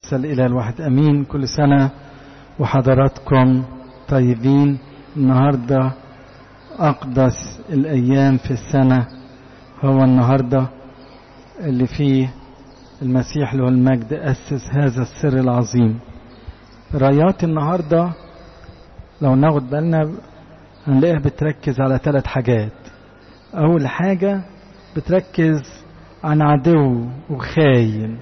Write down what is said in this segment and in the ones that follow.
قدس الإله الواحد أمين كل سنة وحضراتكم طيبين النهاردة أقدس الأيام في السنة هو النهاردة اللي فيه المسيح له المجد أسس هذا السر العظيم رايات النهاردة لو ناخد بالنا هنلاقيها بتركز على ثلاث حاجات أول حاجة بتركز عن عدو وخاين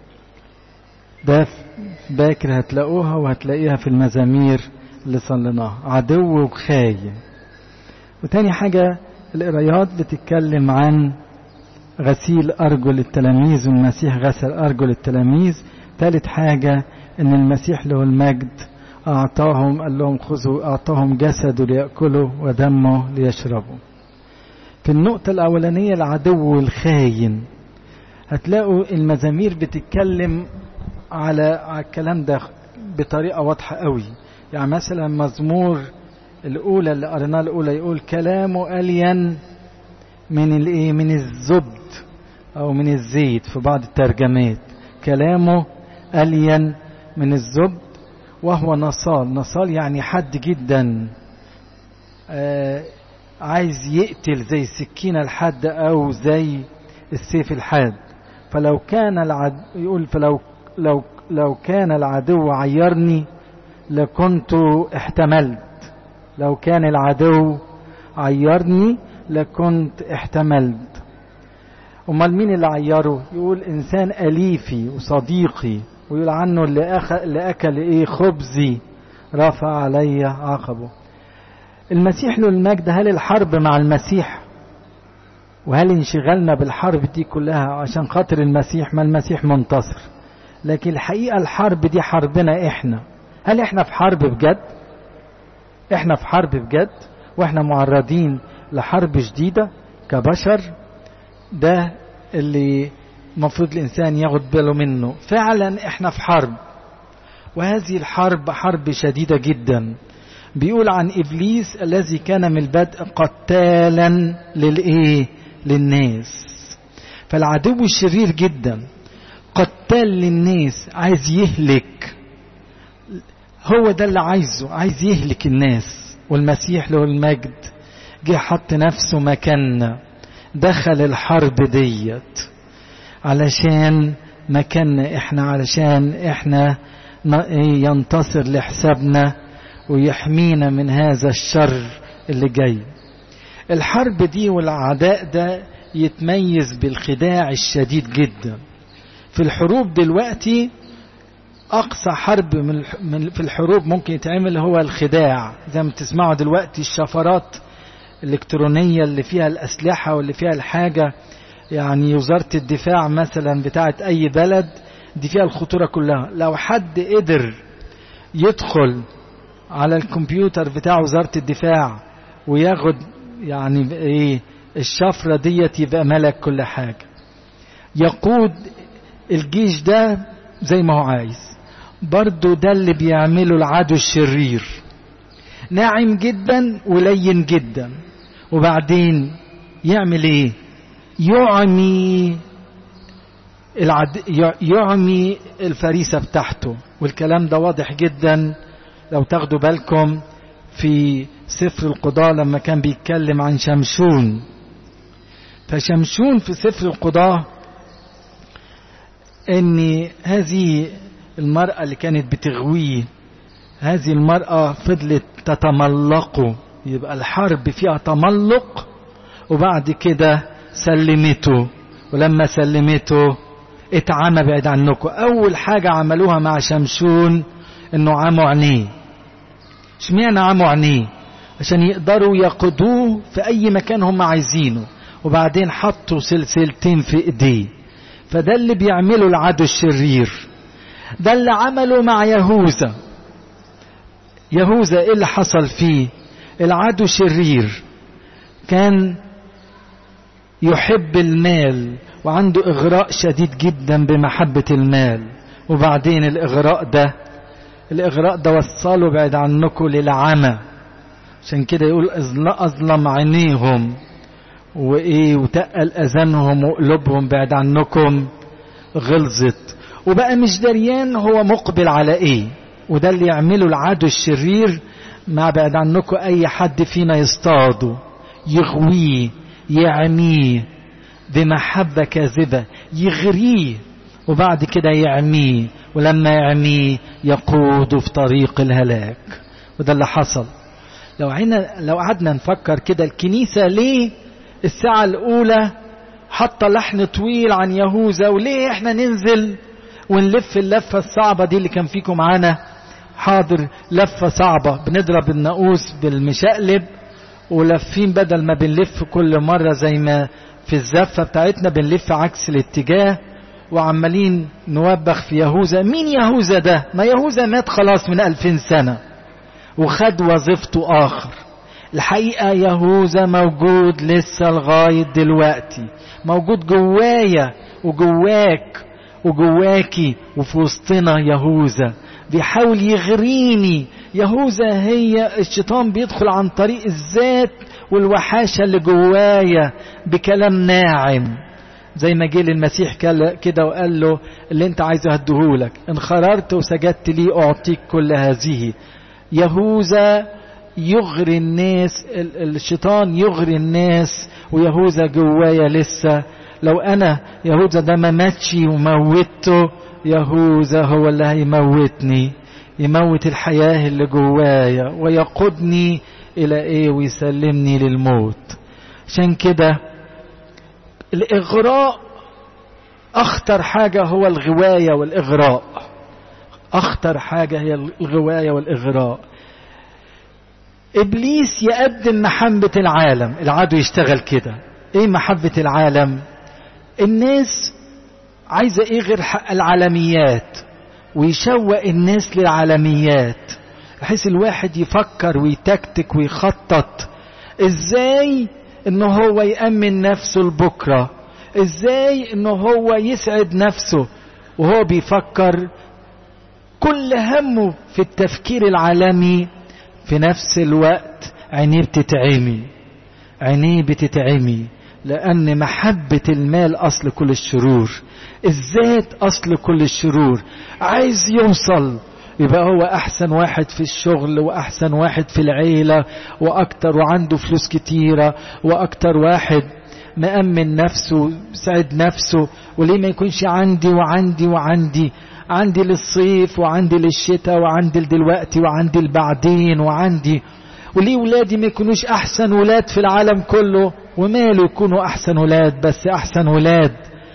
ده باكر هتلاقوها وهتلاقيها في المزامير اللي صليناها عدو وخاين وتاني حاجة القرايات بتتكلم عن غسيل أرجل التلاميذ والمسيح غسل أرجل التلاميذ تالت حاجة إن المسيح له المجد أعطاهم قال لهم خذوا أعطاهم جسده ليأكلوا ودمه ليشربوا في النقطة الأولانية العدو الخاين هتلاقوا المزامير بتتكلم على الكلام ده بطريقة واضحة قوي يعني مثلا مزمور الأولى اللي قريناها الأولى يقول كلامه ألين من الإيه من الزبد أو من الزيت في بعض الترجمات كلامه ألين من الزبد وهو نصال نصال يعني حد جدا آه عايز يقتل زي السكينة الحاد أو زي السيف الحاد فلو كان العد... يقول فلو لو لو كان العدو عيرني لكنت احتملت لو كان العدو عيرني لكنت احتملت امال مين اللي عيره يقول انسان اليفي وصديقي ويقول عنه اللي, أخ... اللي اكل ايه خبزي رفع علي عقبه المسيح له المجد هل الحرب مع المسيح وهل انشغلنا بالحرب دي كلها عشان خاطر المسيح ما المسيح منتصر لكن الحقيقة الحرب دي حربنا احنا هل احنا في حرب بجد احنا في حرب بجد واحنا معرضين لحرب شديدة كبشر ده اللي المفروض الانسان ياخد باله منه فعلا احنا في حرب وهذه الحرب حرب شديدة جدا بيقول عن ابليس الذي كان من البدء قتالا للايه للناس فالعدو الشرير جدا قتال للناس عايز يهلك هو ده اللي عايزه عايز يهلك الناس والمسيح له المجد جه حط نفسه مكاننا دخل الحرب ديت علشان مكاننا احنا علشان احنا ينتصر لحسابنا ويحمينا من هذا الشر اللي جاي الحرب دي والعداء ده يتميز بالخداع الشديد جدا في الحروب دلوقتي اقصى حرب من في الحروب ممكن يتعمل هو الخداع زي ما تسمعوا دلوقتي الشفرات الالكترونيه اللي فيها الاسلحه واللي فيها الحاجه يعني وزاره الدفاع مثلا بتاعه اي بلد دي فيها الخطوره كلها لو حد قدر يدخل على الكمبيوتر بتاع وزاره الدفاع وياخد يعني ايه الشفره ديت يبقى ملك كل حاجه يقود الجيش ده زي ما هو عايز برضو ده اللي بيعمله العدو الشرير ناعم جدا ولين جدا وبعدين يعمل ايه يعمي العد... يعمي الفريسة بتاعته والكلام ده واضح جدا لو تاخدوا بالكم في سفر القضاء لما كان بيتكلم عن شمشون فشمشون في سفر القضاء ان هذه المرأة اللي كانت بتغويه هذه المرأة فضلت تتملقه يبقى الحرب فيها تملق وبعد كده سلمته ولما سلمته اتعمى بعيد عنكم اول حاجة عملوها مع شمشون انه عموا عينيه اشمعنى عموا عينيه عشان يقدروا يقضوه في اي مكان هم عايزينه وبعدين حطوا سلسلتين في ايديه فده اللي بيعمله العدو الشرير ده اللي عمله مع يهوذا يهوذا ايه اللي حصل فيه العدو شرير كان يحب المال وعنده اغراء شديد جدا بمحبة المال وبعدين الاغراء ده الاغراء ده وصله بعد عنكم للعمى عشان كده يقول اظلم عينيهم وايه وتقل اذانهم وقلوبهم بعد عنكم غلظت وبقى مش دريان هو مقبل على ايه وده اللي يعمله العدو الشرير ما بعد عنكم اي حد فينا يصطاده يغويه يعميه بمحبة كاذبة يغريه وبعد كده يعميه ولما يعميه يقود في طريق الهلاك وده اللي حصل لو عنا لو قعدنا نفكر كده الكنيسة ليه الساعة الأولى حاطة لحن طويل عن يهوذا وليه احنا ننزل ونلف اللفة الصعبة دي اللي كان فيكم معانا حاضر لفة صعبة بنضرب الناقوس بالمشقلب ولفين بدل ما بنلف كل مرة زي ما في الزفة بتاعتنا بنلف عكس الاتجاه وعمالين نوبخ في يهوذا مين يهوذا ده ما يهوذا مات خلاص من ألفين سنة وخد وظيفته آخر الحقيقة يهوذا موجود لسه لغاية دلوقتي موجود جوايا وجواك وجواكي وفي وسطنا يهوذا بيحاول يغريني يهوذا هي الشيطان بيدخل عن طريق الذات والوحاشة اللي جوايا بكلام ناعم زي ما جه للمسيح كده وقال له اللي انت عايزه هديهولك ان خررت وسجدت لي اعطيك كل هذه يهوذا يغري الناس الشيطان يغري الناس ويهوذا جوايا لسه لو انا يهوذا ده ما ماتش وموته يهوذا هو اللي هيموتني يموت الحياة اللي جوايا ويقودني الى ايه ويسلمني للموت عشان كده الاغراء اخطر حاجة هو الغواية والاغراء اخطر حاجة هي الغواية والاغراء ابليس يقدم محبة العالم العدو يشتغل كده ايه محبة العالم الناس عايزة ايه غير العالميات ويشوق الناس للعالميات بحيث الواحد يفكر ويتكتك ويخطط ازاي ان هو يأمن نفسه لبكرة ازاي ان هو يسعد نفسه وهو بيفكر كل همه في التفكير العالمي في نفس الوقت عينيه بتتعمي عينيه بتتعمي لأن محبة المال أصل كل الشرور الذات أصل كل الشرور عايز يوصل يبقى هو أحسن واحد في الشغل وأحسن واحد في العيلة وأكتر وعنده فلوس كتيرة وأكتر واحد مأمن نفسه سعد نفسه وليه ما يكونش عندي وعندي وعندي عندي للصيف وعندي للشتاء وعندي لدلوقتي وعندي البعدين وعندي وليه ولادي ما يكونوش احسن ولاد في العالم كله وماله يكونوا احسن ولاد بس احسن ولاد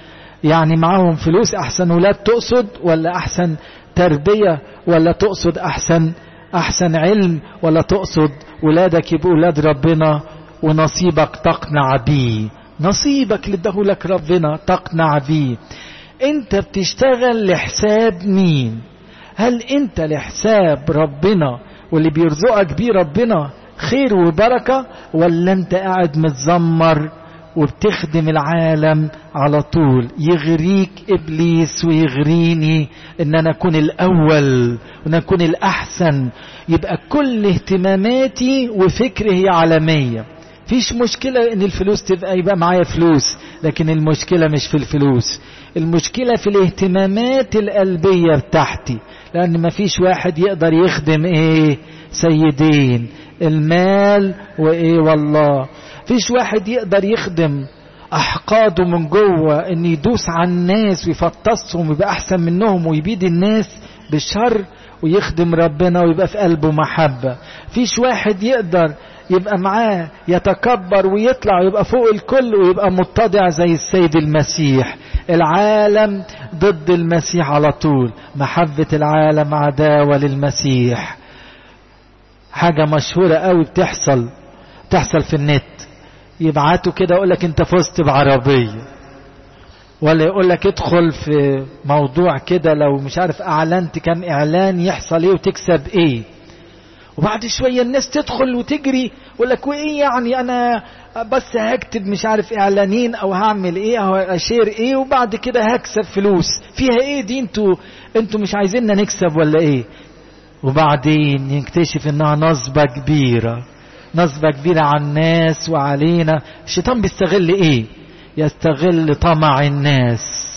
يعني معاهم فلوس احسن ولاد تقصد ولا احسن تربية ولا تقصد احسن احسن علم ولا تقصد ولادك يبقوا ولاد ربنا ونصيبك تقنع بيه نصيبك اللي اداهولك ربنا تقنع بيه انت بتشتغل لحساب مين هل انت لحساب ربنا واللي بيرزقك بيه ربنا خير وبركة ولا انت قاعد متذمر وبتخدم العالم على طول يغريك ابليس ويغريني ان انا اكون الاول وان اكون الاحسن يبقى كل اهتماماتي وفكري هي عالميه فيش مشكلة ان الفلوس تبقى يبقى معايا فلوس لكن المشكلة مش في الفلوس المشكلة في الاهتمامات القلبية بتاعتي لان مفيش واحد يقدر يخدم ايه سيدين المال وايه والله فيش واحد يقدر يخدم احقاده من جوه ان يدوس على الناس ويفطسهم ويبقى احسن منهم ويبيد الناس بالشر ويخدم ربنا ويبقى في قلبه محبة فيش واحد يقدر يبقى معاه يتكبر ويطلع ويبقى فوق الكل ويبقى متضع زي السيد المسيح العالم ضد المسيح على طول محبة العالم عداوة للمسيح حاجة مشهورة قوي بتحصل تحصل في النت يبعتوا كده يقول لك انت فزت بعربية ولا يقول لك ادخل في موضوع كده لو مش عارف اعلنت كم اعلان يحصل ايه وتكسب ايه وبعد شوية الناس تدخل وتجري يقول لك وايه يعني انا بس هكتب مش عارف اعلانين او هعمل ايه او اشير ايه وبعد كده هكسب فلوس فيها ايه دي انتوا انتوا مش عايزيننا نكسب ولا ايه وبعدين يكتشف انها نصبة كبيرة نصبة كبيرة على الناس وعلينا الشيطان بيستغل ايه يستغل طمع الناس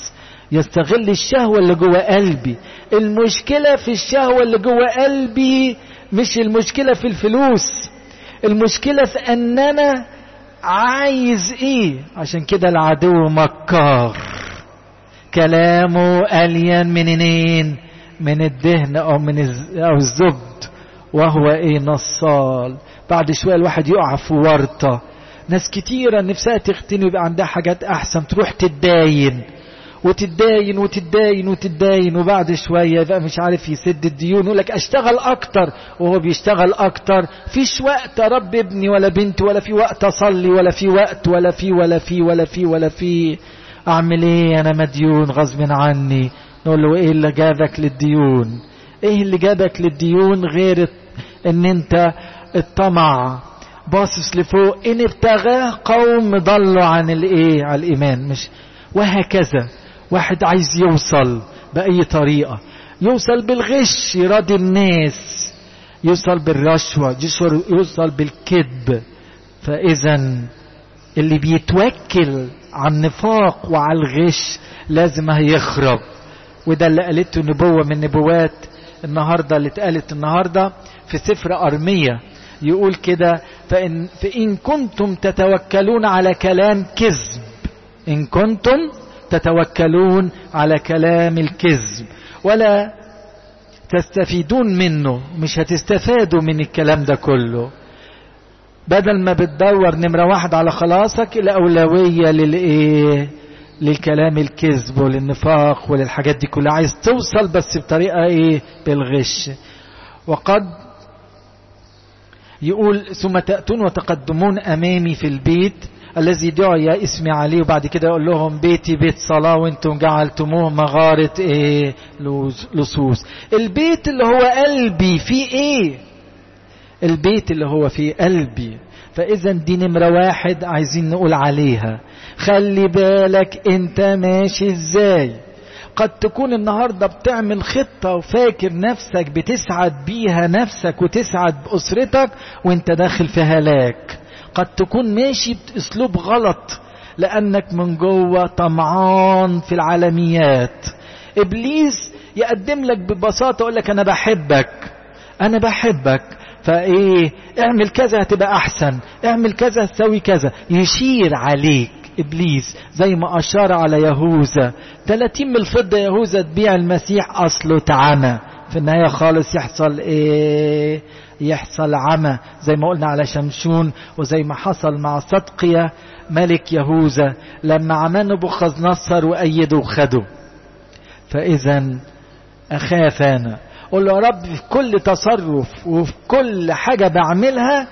يستغل الشهوة اللي جوه قلبي المشكلة في الشهوة اللي جوه قلبي مش المشكلة في الفلوس المشكلة في ان انا عايز ايه عشان كده العدو مكار كلامه ألين منين من الدهن او من او الزبد وهو ايه نصال بعد شوية الواحد يقع في ورطة ناس كتيرة نفسها تختني ويبقى عندها حاجات احسن تروح تتداين وتتداين وتتداين وتتداين وبعد شوية يبقى مش عارف يسد الديون يقول لك اشتغل اكتر وهو بيشتغل اكتر فيش وقت رب ابني ولا بنتي ولا في وقت اصلي ولا في وقت ولا في ولا في ولا في ولا في اعمل ايه انا مديون غصب عني نقول له ايه اللي جابك للديون ايه اللي جابك للديون غير ان انت الطمع باصص لفوق ان ابتغاه قوم ضلوا عن الايه على الايمان مش وهكذا واحد عايز يوصل بأي طريقة يوصل بالغش يراضي الناس يوصل بالرشوة يوصل بالكذب فإذا اللي بيتوكل على النفاق وعلى الغش لازم هيخرب وده اللي قالته نبوة من نبوات النهاردة اللي اتقالت النهاردة في سفر أرمية يقول كده فإن, فإن كنتم تتوكلون على كلام كذب إن كنتم تتوكلون على كلام الكذب ولا تستفيدون منه مش هتستفادوا من الكلام ده كله بدل ما بتدور نمرة واحد على خلاصك الأولوية للإيه للكلام الكذب وللنفاق وللحاجات دي كلها عايز توصل بس بطريقة إيه بالغش وقد يقول ثم تأتون وتقدمون أمامي في البيت الذي دعي اسمي عليه وبعد كده يقول لهم بيتي بيت صلاة وانتم جعلتموه مغارة ايه لصوص البيت اللي هو قلبي فيه ايه البيت اللي هو فيه قلبي فاذا دي نمرة واحد عايزين نقول عليها خلي بالك انت ماشي ازاي قد تكون النهاردة بتعمل خطة وفاكر نفسك بتسعد بيها نفسك وتسعد بأسرتك وانت داخل في هلاك قد تكون ماشي باسلوب غلط لانك من جوه طمعان في العالميات ابليس يقدم لك ببساطه يقول لك انا بحبك انا بحبك فايه اعمل كذا هتبقى احسن اعمل كذا تسوي كذا يشير عليك ابليس زي ما اشار على يهوذا 30 من الفضه يهوذا تبيع المسيح اصله اتعمى في النهايه خالص يحصل ايه يحصل عمى زي ما قلنا على شمشون وزي ما حصل مع صدقية ملك يهوذا لما عمى نبوخذ نصر وأيده وخده فإذا أخاف أنا قول له يا رب في كل تصرف وفي كل حاجة بعملها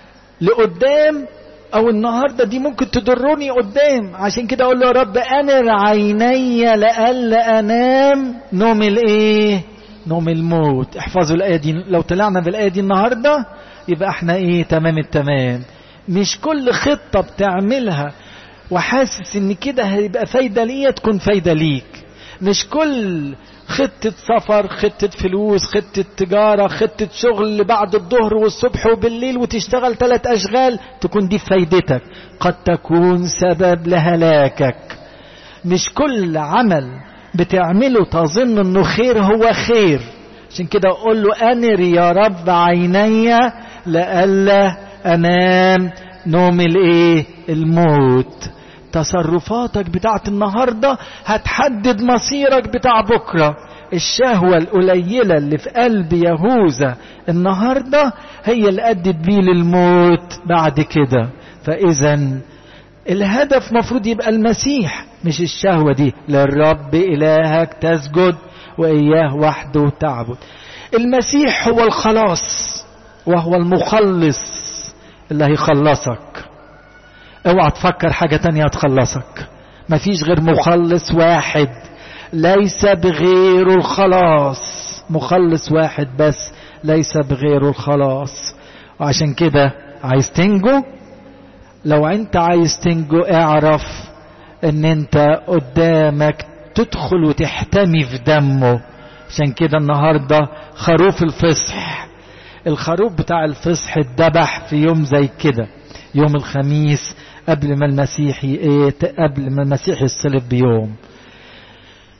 لقدام أو النهاردة دي ممكن تضرني قدام عشان كده أقول له يا رب أنر عيني لألا أنام نوم الإيه نوم الموت احفظوا الآية دي لو طلعنا بالآية دي النهاردة يبقى احنا ايه تمام التمام مش كل خطة بتعملها وحاسس ان كده هيبقى فايدة ليا تكون فايدة ليك مش كل خطة سفر خطة فلوس خطة تجارة خطة شغل بعد الظهر والصبح وبالليل وتشتغل ثلاث أشغال تكون دي فايدتك قد تكون سبب لهلاكك مش كل عمل بتعمله تظن انه خير هو خير عشان كده اقول له انر يا رب عيني لألا انام نوم الايه الموت تصرفاتك بتاعت النهاردة هتحدد مصيرك بتاع بكرة الشهوة القليلة اللي في قلب يهوذا النهاردة هي اللي أدت بيه للموت بعد كده فإذا الهدف مفروض يبقى المسيح مش الشهوة دي للرب إلهك تسجد وإياه وحده تعبد المسيح هو الخلاص وهو المخلص اللي هيخلصك اوعى تفكر حاجة تانية تخلصك مفيش غير مخلص واحد ليس بغيره الخلاص مخلص واحد بس ليس بغيره الخلاص وعشان كده عايز تنجو لو انت عايز تنجو اعرف ان انت قدامك تدخل وتحتمي في دمه عشان كده النهاردة خروف الفصح الخروف بتاع الفصح اتذبح في يوم زي كده يوم الخميس قبل ما المسيح ايه قبل ما المسيح يصلب بيوم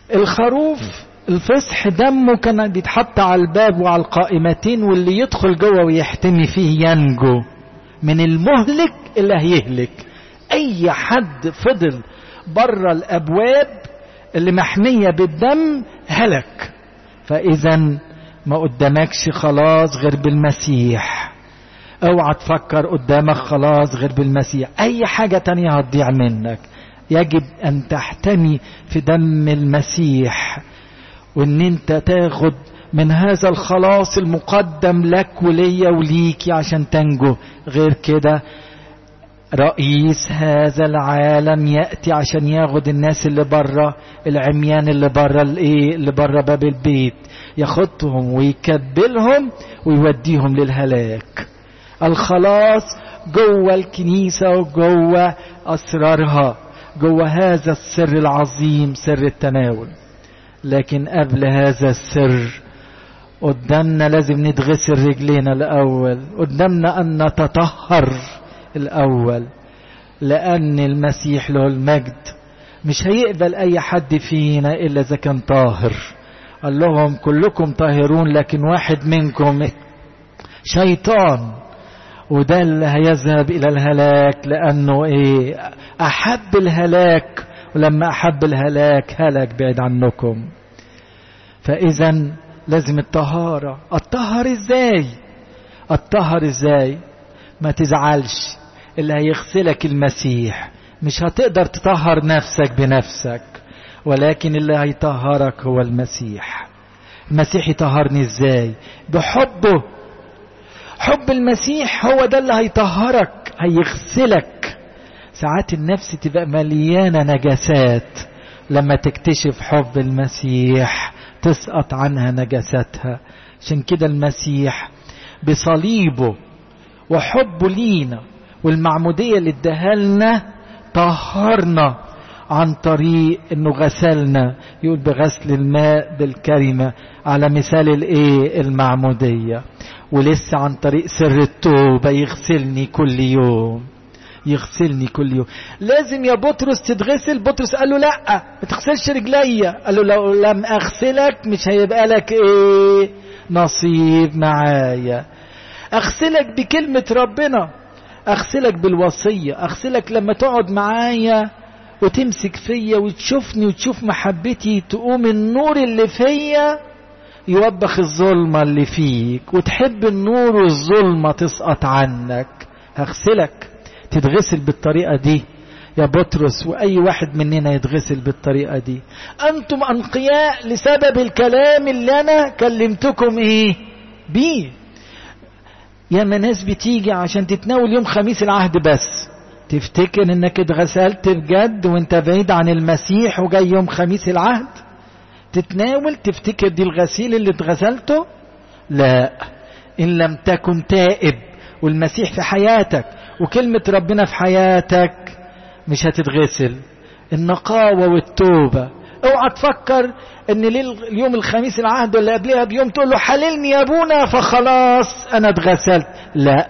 الخروف الفصح دمه كان بيتحط على الباب وعلى القائمتين واللي يدخل جوه ويحتمي فيه ينجو من المهلك اللي هيهلك اي حد فضل بره الابواب اللي محمية بالدم هلك فاذا ما قدامكش خلاص غير بالمسيح اوعى تفكر قدامك خلاص غير بالمسيح اي حاجة تانية هتضيع منك يجب ان تحتمي في دم المسيح وان انت تاخد من هذا الخلاص المقدم لك وليا وليكي عشان تنجو غير كده رئيس هذا العالم ياتي عشان ياخد الناس اللي بره العميان اللي بره الايه اللي بره باب البيت ياخدهم ويكبلهم ويوديهم للهلاك الخلاص جوه الكنيسه وجوه اسرارها جوه هذا السر العظيم سر التناول لكن قبل هذا السر قدامنا لازم نتغسل رجلينا الاول قدامنا ان نتطهر الاول لان المسيح له المجد مش هيقبل اي حد فينا الا اذا كان طاهر قال لهم كلكم طاهرون لكن واحد منكم شيطان وده اللي هيذهب الى الهلاك لانه ايه احب الهلاك ولما احب الهلاك هلك بعيد عنكم فاذا لازم الطهارة اتطهر ازاي اتطهر ازاي ما تزعلش اللي هيغسلك المسيح مش هتقدر تطهر نفسك بنفسك ولكن اللي هيطهرك هو المسيح المسيح يطهرني ازاي بحبه حب المسيح هو ده اللي هيطهرك هيغسلك ساعات النفس تبقى مليانة نجاسات لما تكتشف حب المسيح تسقط عنها نجاساتها عشان كده المسيح بصليبه وحبه لينا والمعمودية اللي اداها لنا طهرنا عن طريق انه غسلنا يقول بغسل الماء بالكلمة على مثال الايه المعمودية ولسه عن طريق سر التوبة يغسلني كل يوم يغسلني كل يوم لازم يا بطرس تتغسل بطرس قال له لا ما تغسلش رجليا قال له لو لم اغسلك مش هيبقى لك ايه نصيب معايا اغسلك بكلمة ربنا اغسلك بالوصية اغسلك لما تقعد معايا وتمسك فيا وتشوفني وتشوف محبتي تقوم النور اللي فيا يوبخ الظلمة اللي فيك وتحب النور والظلمة تسقط عنك هغسلك تتغسل بالطريقة دي يا بطرس وأي واحد مننا يتغسل بالطريقة دي أنتم أنقياء لسبب الكلام اللي أنا كلمتكم إيه بيه ياما ناس بتيجي عشان تتناول يوم خميس العهد بس تفتكر انك اتغسلت بجد وانت بعيد عن المسيح وجاي يوم خميس العهد تتناول تفتكر دي الغسيل اللي اتغسلته لا ان لم تكن تائب والمسيح في حياتك وكلمة ربنا في حياتك مش هتتغسل النقاوة والتوبة اوعى تفكر ان اليوم الخميس العهد ولا قبلها بيوم تقول له حللني يا ابونا فخلاص انا اتغسلت لا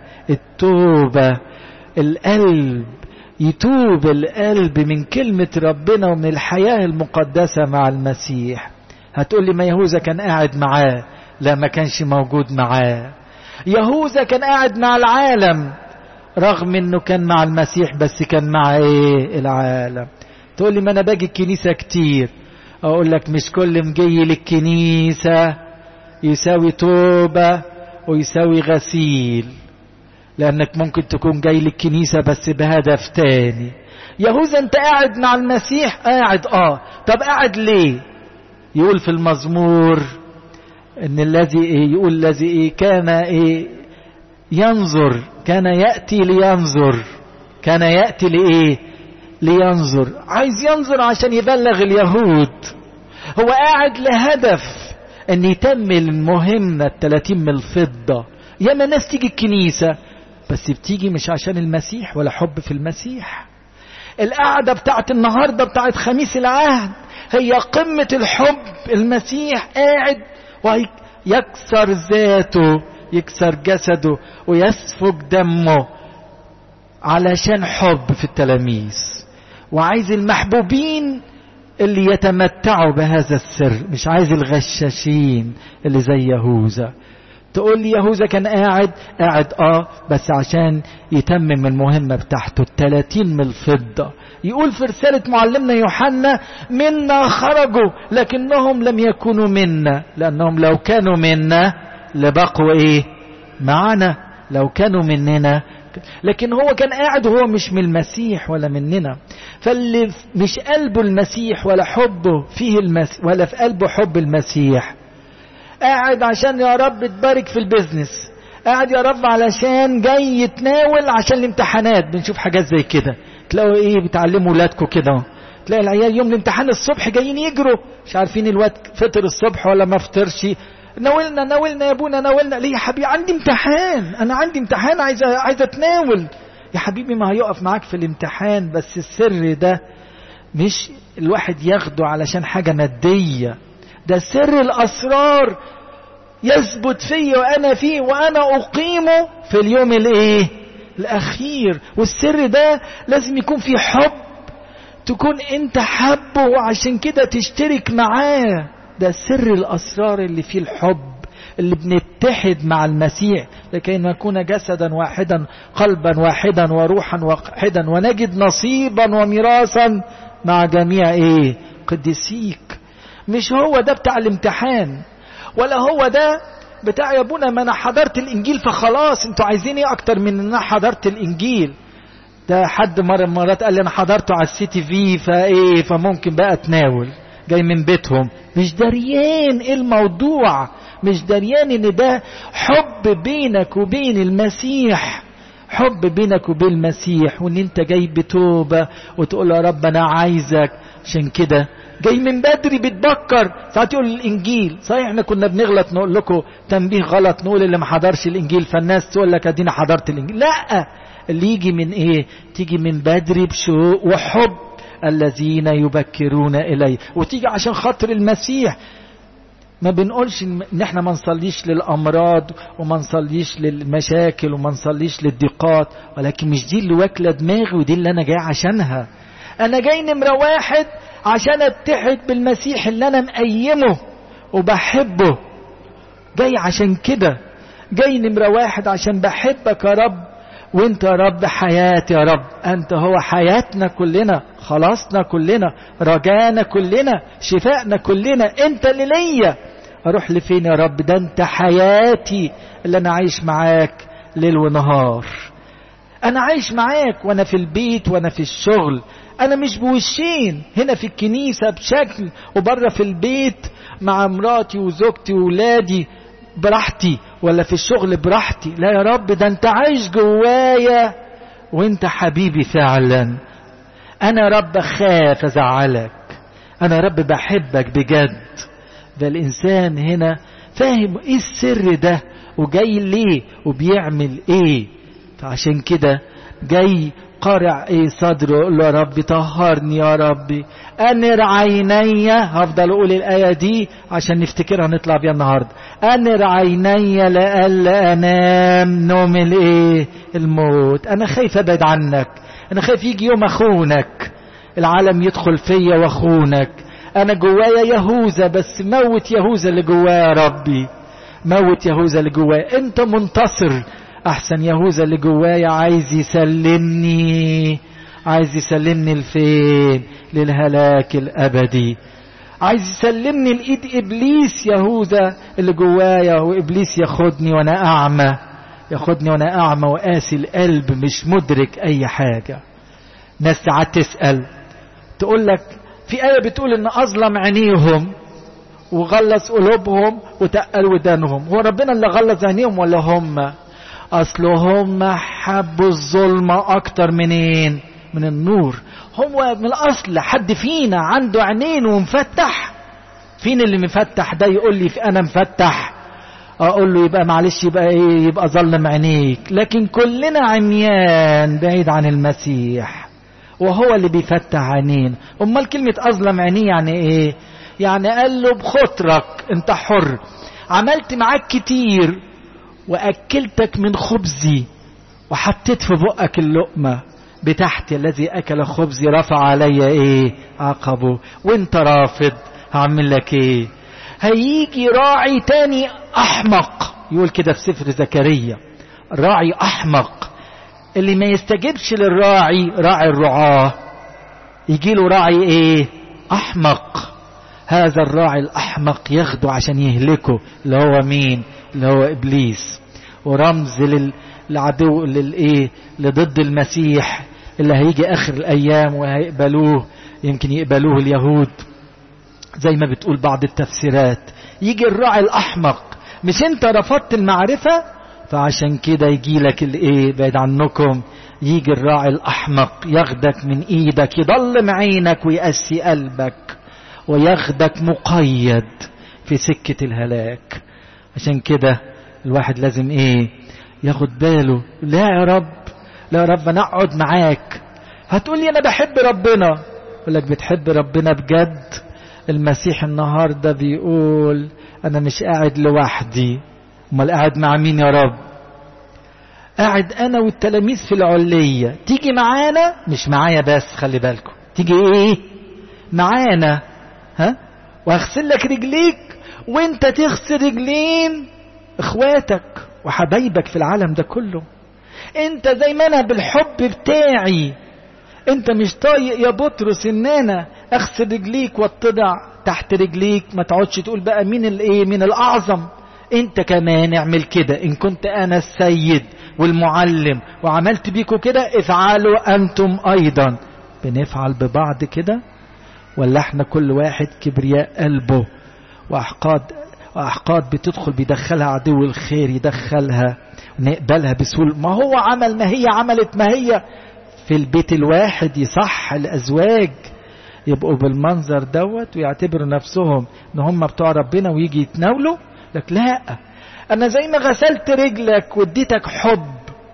التوبة القلب يتوب القلب من كلمة ربنا ومن الحياة المقدسة مع المسيح هتقول لي ما يهوذا كان قاعد معاه لا ما كانش موجود معاه يهوذا كان قاعد مع العالم رغم انه كان مع المسيح بس كان مع ايه العالم تقول لي ما انا باجي الكنيسة كتير اقول لك مش كل مجي للكنيسة يساوي توبة ويساوي غسيل لانك ممكن تكون جاي للكنيسة بس بهدف تاني يهوذا انت قاعد مع المسيح قاعد اه طب قاعد ليه يقول في المزمور ان الذي ايه يقول الذي ايه كان ايه ينظر كان يأتي لينظر كان يأتي لإيه لينظر عايز ينظر عشان يبلغ اليهود هو قاعد لهدف ان يتمل المهمة التلاتين من الفضة ياما ناس تيجي الكنيسة بس بتيجي مش عشان المسيح ولا حب في المسيح القعدة بتاعت النهاردة بتاعت خميس العهد هي قمة الحب المسيح قاعد ويكسر ذاته يكسر جسده ويسفك دمه علشان حب في التلاميذ وعايز المحبوبين اللي يتمتعوا بهذا السر مش عايز الغشاشين اللي زي يهوذا تقول لي يهوذا كان قاعد قاعد اه بس عشان يتمم المهمة بتاعته التلاتين من الفضة يقول في رسالة معلمنا يوحنا منا خرجوا لكنهم لم يكونوا منا لأنهم لو كانوا منا لبقوا ايه معنا لو كانوا مننا لكن هو كان قاعد وهو مش من المسيح ولا مننا فاللي مش قلبه المسيح ولا حبه فيه المسيح ولا في قلبه حب المسيح قاعد عشان يا رب تبارك في البيزنس قاعد يا رب علشان جاي يتناول عشان الامتحانات بنشوف حاجات زي كده تلاقوا ايه بتعلموا ولادكم كده تلاقي العيال يوم الامتحان الصبح جايين يجروا مش عارفين الواد فطر الصبح ولا ما فطرش ناولنا ناولنا يا ابونا ناولنا ليه يا حبيبي عندي امتحان انا عندي امتحان عايز عايز اتناول يا حبيبي ما هيقف معاك في الامتحان بس السر ده مش الواحد ياخده علشان حاجة مادية ده سر الأسرار يثبت فيا وأنا فيه وأنا أقيمه في اليوم الإيه الأخير والسر ده لازم يكون فيه حب تكون أنت حبه وعشان كده تشترك معاه ده سر الأسرار اللي فيه الحب اللي بنتحد مع المسيح لكي نكون جسدا واحدا قلبا واحدا وروحا واحدا ونجد نصيبا وميراثا مع جميع ايه قديسيك مش هو ده بتاع الامتحان ولا هو ده بتاع يا ابونا ما انا حضرت الانجيل فخلاص انتوا عايزين ايه اكتر من ان انا حضرت الانجيل ده حد مرة مرات قال لي انا حضرته على السي تي في فايه فممكن بقى اتناول جاي من بيتهم مش دريان ايه الموضوع مش دريان ان ده حب بينك وبين المسيح حب بينك وبين المسيح وان انت جاي بتوبة وتقول يا رب انا عايزك عشان كده جاي من بدري بتبكر ساعات يقول الانجيل صحيح احنا كنا بنغلط نقول لكم تنبيه غلط نقول اللي ما حضرش الانجيل فالناس تقول لك ادينا حضرت الانجيل لا اللي يجي من ايه تيجي من بدري بشوق وحب الذين يبكرون الي وتيجي عشان خاطر المسيح ما بنقولش ان احنا ما نصليش للامراض وما نصليش للمشاكل وما نصليش للضيقات ولكن مش دي اللي واكله دماغي ودي اللي انا جاي عشانها انا جاي نمره واحد عشان اتحد بالمسيح اللي انا مقيمه وبحبه جاي عشان كده جاي نمره واحد عشان بحبك يا رب وانت يا رب حياتي يا رب انت هو حياتنا كلنا خلاصنا كلنا رجانا كلنا شفائنا كلنا انت اللي ليا اروح لفين يا رب ده انت حياتي اللي انا عايش معاك ليل ونهار انا عايش معاك وانا في البيت وانا في الشغل انا مش بوشين هنا في الكنيسة بشكل وبره في البيت مع مراتي وزوجتي وولادي براحتي ولا في الشغل براحتي لا يا رب ده انت عايش جوايا وانت حبيبي فعلا انا رب خاف ازعلك انا رب بحبك بجد ده الانسان هنا فاهم ايه السر ده وجاي ليه وبيعمل ايه فعشان كده جاي قارع ايه صدره يقول له يا رب طهرني يا ربي انر عيني هفضل اقول الايه دي عشان نفتكرها نطلع بيها النهارده انر عيني لألا انام نوم الايه الموت انا خايف ابعد عنك انا خايف يجي يوم اخونك العالم يدخل فيا واخونك انا جوايا يهوذا بس موت يهوذا اللي جوايا يا ربي موت يهوذا اللي جوايا انت منتصر احسن يهوذا اللي جوايا عايز يسلمني عايز يسلمني لفين للهلاك الابدي عايز يسلمني لايد ابليس يهوذا اللي جوايا وابليس ياخدني وانا اعمى ياخدني وانا اعمى وقاسي القلب مش مدرك اي حاجه ناس ساعات تسال تقول لك في ايه بتقول ان اظلم عينيهم وغلظ قلوبهم وتقل ودانهم هو ربنا اللي غلظ عينيهم ولا هم اصل هم حبوا الظلم اكتر منين من النور هو من الاصل حد فينا عنده عينين ومفتح فين اللي مفتح ده يقول لي انا مفتح اقول له يبقى معلش يبقى ايه يبقى ظلم عينيك لكن كلنا عميان بعيد عن المسيح وهو اللي بيفتح عينين امال كلمة اظلم عينيه يعني ايه يعني قال له بخطرك انت حر عملت معاك كتير واكلتك من خبزي وحطيت في بقك اللقمة بتحتي الذي أكل خبزي رفع علي إيه عقبه وانت رافض هعمل لك إيه هيجي راعي تاني أحمق يقول كده في سفر زكريا راعي أحمق اللي ما يستجبش للراعي راعي الرعاة يجي له راعي ايه احمق هذا الراعي الاحمق ياخده عشان يهلكه اللي هو مين اللي هو ابليس ورمز لل... للعدو للايه لضد المسيح اللي هيجي اخر الايام وهيقبلوه يمكن يقبلوه اليهود زي ما بتقول بعض التفسيرات يجي الراعي الاحمق مش انت رفضت المعرفه فعشان كده يجي لك الايه بعيد عنكم يجي الراعي الاحمق ياخدك من ايدك يضلم عينك ويقسي قلبك وياخدك مقيد في سكة الهلاك عشان كده الواحد لازم ايه ياخد باله لا يا رب لا يا رب انا اقعد معاك هتقول لي انا بحب ربنا اقول لك بتحب ربنا بجد المسيح النهارده بيقول انا مش قاعد لوحدي امال قاعد مع مين يا رب قاعد انا والتلاميذ في العلية تيجي معانا مش معايا بس خلي بالكم تيجي ايه معانا ها واغسل لك رجليك وانت تغسل رجلين اخواتك وحبايبك في العالم ده كله انت زي ما انا بالحب بتاعي انت مش طايق يا بطرس ان انا اغسل رجليك واتضع تحت رجليك ما تقعدش تقول بقى مين الايه مين الاعظم انت كمان اعمل كده ان كنت انا السيد والمعلم وعملت بيكم كده افعلوا انتم ايضا بنفعل ببعض كده ولا احنا كل واحد كبرياء قلبه واحقاد واحقاد بتدخل بيدخلها عدو الخير يدخلها نقبلها بسهولة ما هو عمل ما هي عملت ما هي في البيت الواحد يصح الازواج يبقوا بالمنظر دوت ويعتبروا نفسهم ان هم بتوع ربنا ويجي يتناولوا لك لا انا زي ما غسلت رجلك واديتك حب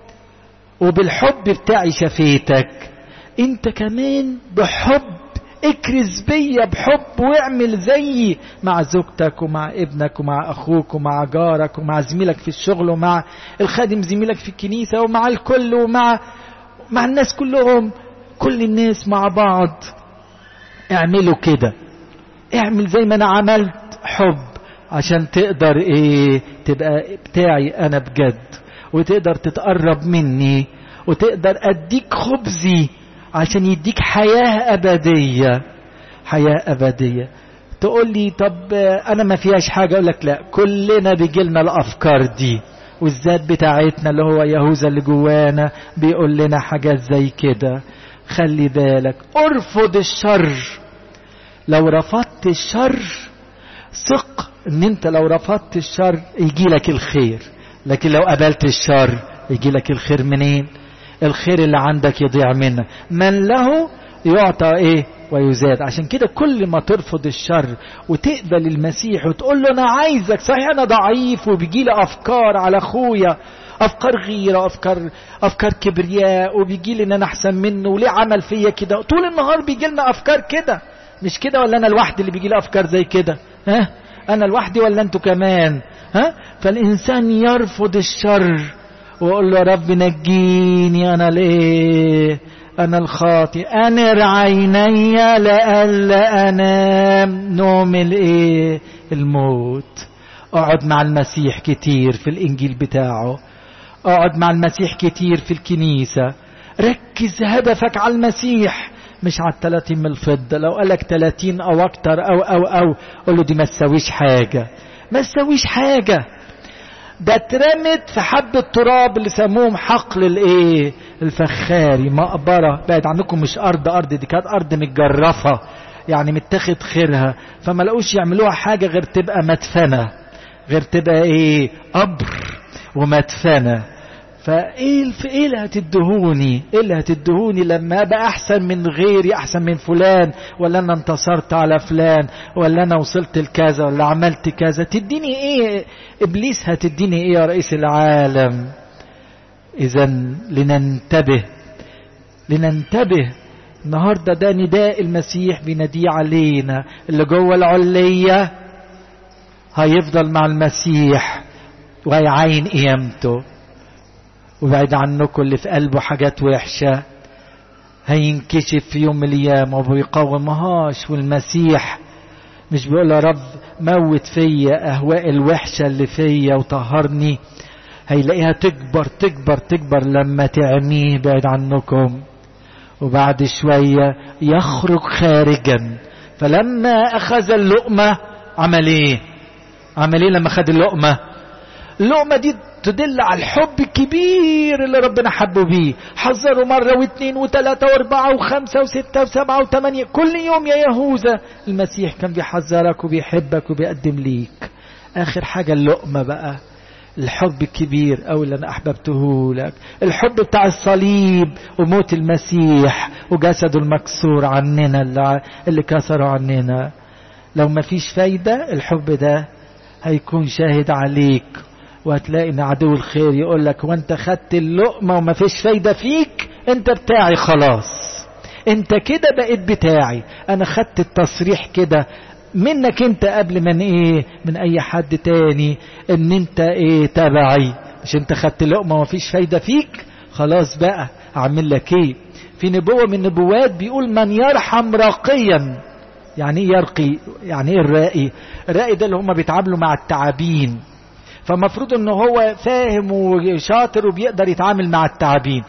وبالحب بتاعي شفيتك انت كمان بحب اكرز بيا بحب واعمل زيي مع زوجتك ومع ابنك ومع اخوك ومع جارك ومع زميلك في الشغل ومع الخادم زميلك في الكنيسة ومع الكل ومع مع الناس كلهم كل الناس مع بعض اعملوا كده اعمل زي ما انا عملت حب عشان تقدر ايه تبقى بتاعي انا بجد وتقدر تتقرب مني وتقدر اديك خبزي عشان يديك حياة ابدية حياة ابدية تقول لي طب انا ما فيهاش حاجة اقول لك لا كلنا بيجي لنا الافكار دي والذات بتاعتنا اللي هو يهوذا اللي جوانا بيقول لنا حاجات زي كده خلي بالك ارفض الشر لو رفضت الشر ثق ان انت لو رفضت الشر يجي لك الخير لكن لو قبلت الشر يجي لك الخير منين الخير اللي عندك يضيع منك من له يعطى ايه ويزاد عشان كده كل ما ترفض الشر وتقبل المسيح وتقول له انا عايزك صحيح انا ضعيف وبيجي لي افكار على اخويا افكار غيره افكار افكار كبرياء وبيجي لي ان انا احسن منه وليه عمل فيا كده طول النهار بيجي لنا افكار كده مش كده ولا انا لوحدي اللي بيجي لي افكار زي كده ها انا لوحدي ولا انتوا كمان ها فالانسان يرفض الشر ويقول له يا رب نجيني انا ليه انا الخاطئ انر عيني لئلا انام نوم الايه الموت اقعد مع المسيح كتير في الانجيل بتاعه اقعد مع المسيح كتير في الكنيسة ركز هدفك على المسيح مش على التلاتين من الفضة لو قالك تلاتين او اكتر او او او قول له دي ما تسويش حاجة ما تسويش حاجة ده اترمت في حب التراب اللي سموهم حقل الايه الفخاري مقبرة بعد عنكم مش ارض ارض دي كانت ارض متجرفة يعني متاخد خيرها فما لقوش يعملوها حاجة غير تبقى مدفنة غير تبقى ايه قبر ومدفنة فايه في ايه اللي هتدهوني ايه اللي هتدهوني لما ابقى احسن من غيري احسن من فلان ولا انا انتصرت على فلان ولا انا وصلت لكذا ولا عملت كذا تديني ايه ابليس هتديني ايه يا رئيس العالم اذا لننتبه لننتبه النهاردة ده نداء المسيح بيناديه علينا اللي جوه العلية هيفضل مع المسيح وهيعين قيامته وبعد عنكم اللي في قلبه حاجات وحشة هينكشف في يوم من الايام وما بيقاومهاش والمسيح مش بيقول يا رب موت فيا اهواء الوحشه اللي فيا وطهرني هيلاقيها تكبر تكبر تكبر لما تعميه بعيد عنكم وبعد شويه يخرج خارجا فلما اخذ اللقمه عمل ايه عمل ايه لما خد اللقمه اللقمه دي تدل على الحب الكبير اللي ربنا حبه بيه حذره مرة واثنين وثلاثة واربعة وخمسة وستة وسبعة وثمانية كل يوم يا يهوذا المسيح كان بيحذرك وبيحبك وبيقدم ليك آخر حاجة اللقمة بقى الحب الكبير أو اللي أنا أحببته لك الحب بتاع الصليب وموت المسيح وجسده المكسور عننا اللي, اللي كسروا عننا لو ما فيش فايدة الحب ده هيكون شاهد عليك وهتلاقي ان عدو الخير يقول لك وانت خدت اللقمه وما فيش فايده فيك انت بتاعي خلاص انت كده بقيت بتاعي انا خدت التصريح كده منك انت قبل من ايه من اي حد تاني ان انت ايه تبعي مش انت خدت لقمه وما فيش فايده فيك خلاص بقى اعمل لك ايه في نبوه من النبوات بيقول من يرحم راقيا يعني ايه يرقي يعني ايه الرائي الرائي ده اللي هم بيتعاملوا مع التعابين فمفروض ان هو فاهم وشاطر وبيقدر يتعامل مع التعابين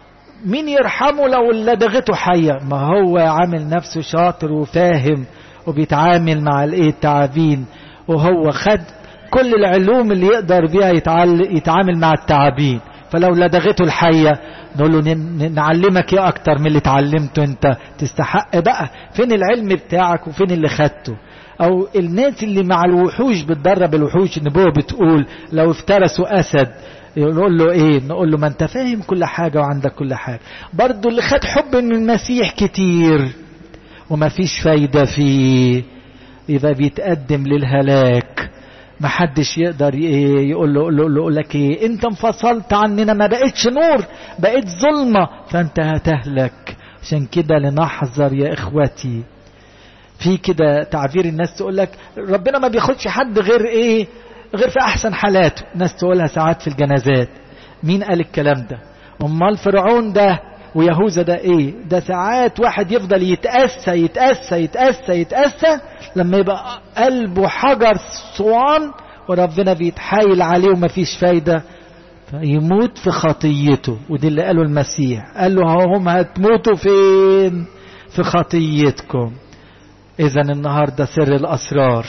مين يرحمه لو لدغته حية ما هو عامل نفسه شاطر وفاهم وبيتعامل مع الايه التعابين وهو خد كل العلوم اللي يقدر بيها يتعامل مع التعابين فلو لدغته الحية نقول له نعلمك ايه اكتر من اللي اتعلمته انت تستحق بقى فين العلم بتاعك وفين اللي خدته او الناس اللي مع الوحوش بتدرب الوحوش النبوة بتقول لو افترسوا اسد نقول له ايه نقول له ما انت فاهم كل حاجة وعندك كل حاجة برضو اللي خد حب من المسيح كتير وما فيش فايدة فيه يبقى بيتقدم للهلاك ما حدش يقدر يقول له, له, له لك ايه انت انفصلت عننا ما بقتش نور بقيت ظلمة فانت هتهلك عشان كده لنحذر يا اخوتي في كده تعبير الناس تقول لك ربنا ما بياخدش حد غير ايه غير في احسن حالاته ناس تقولها ساعات في الجنازات مين قال الكلام ده امال فرعون ده ويهوذا ده ايه ده ساعات واحد يفضل يتأسى يتأسى يتأسى يتأسى لما يبقى قلبه حجر صوان وربنا بيتحايل عليه ومفيش فايدة فيموت في خطيته ودي اللي قاله المسيح قال له هم هتموتوا فين في خطيتكم إذا النهاردة سر الأسرار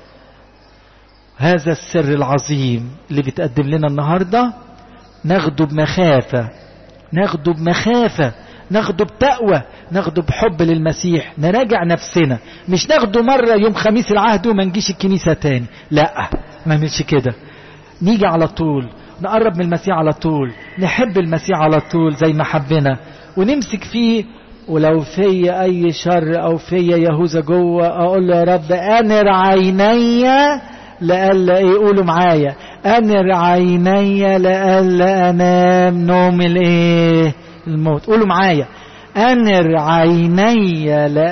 هذا السر العظيم اللي بيتقدم لنا النهاردة ناخده بمخافة ناخده بمخافة ناخده بتقوى ناخده بحب للمسيح نراجع نفسنا مش ناخده مرة يوم خميس العهد وما نجيش الكنيسة تاني لا ما نعملش كده نيجي على طول نقرب من المسيح على طول نحب المسيح على طول زي ما حبنا ونمسك فيه ولو في اي شر او في يهوذا جوه اقول له يا رب انر عيني لألا ايه قولوا معايا انر عيني لألا انام نوم الايه الموت قولوا معايا انر عيني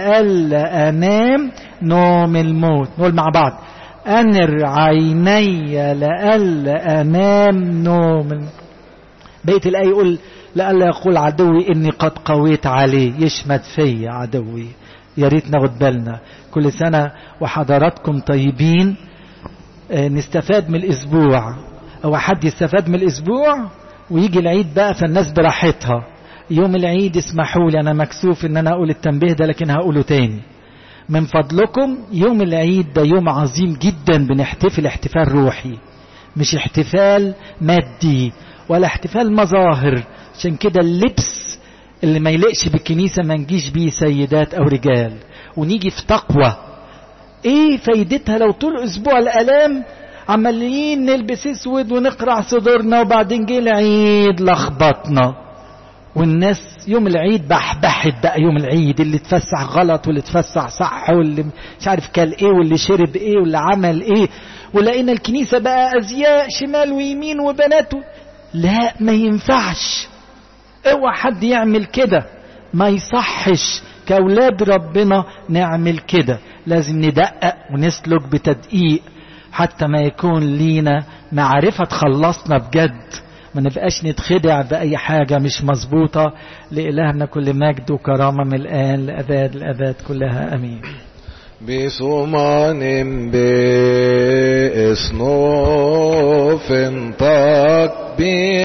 لألا انام نوم الموت نقول مع بعض انر عيني لألا انام نوم الموت بيت الآية يقول لألا يقول عدوي إني قد قويت عليه يشمت في عدوي يا ريت ناخد بالنا كل سنة وحضراتكم طيبين نستفاد من الأسبوع أو حد يستفاد من الأسبوع ويجي العيد بقى فالناس براحتها يوم العيد اسمحوا لي أنا مكسوف إن أنا أقول التنبيه ده لكن هقوله تاني من فضلكم يوم العيد ده يوم عظيم جدا بنحتفل احتفال روحي مش احتفال مادي ولا احتفال مظاهر عشان كده اللبس اللي ما يليقش بالكنيسة ما نجيش بيه سيدات أو رجال ونيجي في تقوى ايه فايدتها لو طول اسبوع الالام عمالين نلبس اسود ونقرع صدورنا وبعدين جه العيد لخبطنا والناس يوم العيد بحبحت بقى يوم العيد اللي اتفسح غلط واللي اتفسح صح واللي مش عارف كل ايه واللي شرب ايه واللي عمل ايه ولقينا الكنيسة بقى ازياء شمال ويمين وبنات لا ما ينفعش اوعى حد يعمل كده ما يصحش كأولاد ربنا نعمل كده لازم ندقق ونسلك بتدقيق حتى ما يكون لينا معرفة تخلصنا بجد ما نبقاش نتخدع بأي حاجة مش مظبوطة لإلهنا كل مجد وكرامة من الآن لأباد الأباد كلها أمين بسمان باسنوف طاق